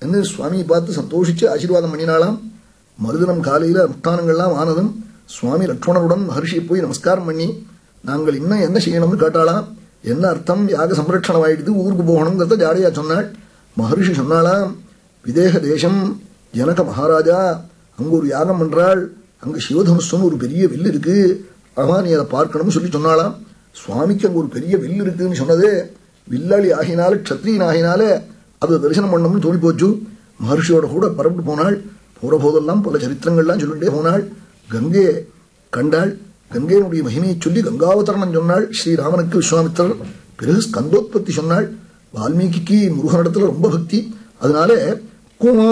என்று சுவாமியை பார்த்து சந்தோஷிச்சு ஆசீர்வாதம் பண்ணினாலாம் மறுதினம் காலையில் அனுஷ்டானங்கள்லாம் ஆனதும் சுவாமி லக்ஷ்மணருடன் மகர்ஷியை போய் நமஸ்காரம் பண்ணி நாங்கள் இன்னும் என்ன செய்யணும்னு கேட்டாலாம் என்ன அர்த்தம் யாக சம்ரட்சணம் ஆயிடுது ஊருக்கு போகணுங்கிறத ஜாடையா சொன்னாள் மகர்ஷி சொன்னாலாம் விதேக தேசம் ஜனக மகாராஜா அங்க ஒரு யாகம் பண்றாள் அங்க சிவதனுஷன் ஒரு பெரிய வில்லு இருக்கு அம்மா நீ அதை பார்க்கணும்னு சொல்லி சொன்னாலாம் சுவாமிக்கு அங்க ஒரு பெரிய வில்லு இருக்குன்னு சொன்னது வில்லாளி ஆகினால க்ஷத்ரியன் ஆகினால அதை தரிசனம் பண்ணணும்னு தோணி போச்சு மகர்ஷியோட கூட பரப்பிட்டு போனாள் போற போதெல்லாம் பல சரித்திரங்கள்லாம் சொல்லிட்டே போனாள் கங்கை கண்டாள் கங்கையினுடைய மகிமையை சொல்லி கங்காவதரணம் சொன்னாள் ஸ்ரீராமனுக்கு விஸ்வாமித்திரர் பிறகு ஸ்கந்தோத்பத்தி சொன்னாள் வால்மீகிக்கு முருகனிடத்துல ரொம்ப பக்தி அதனால கும்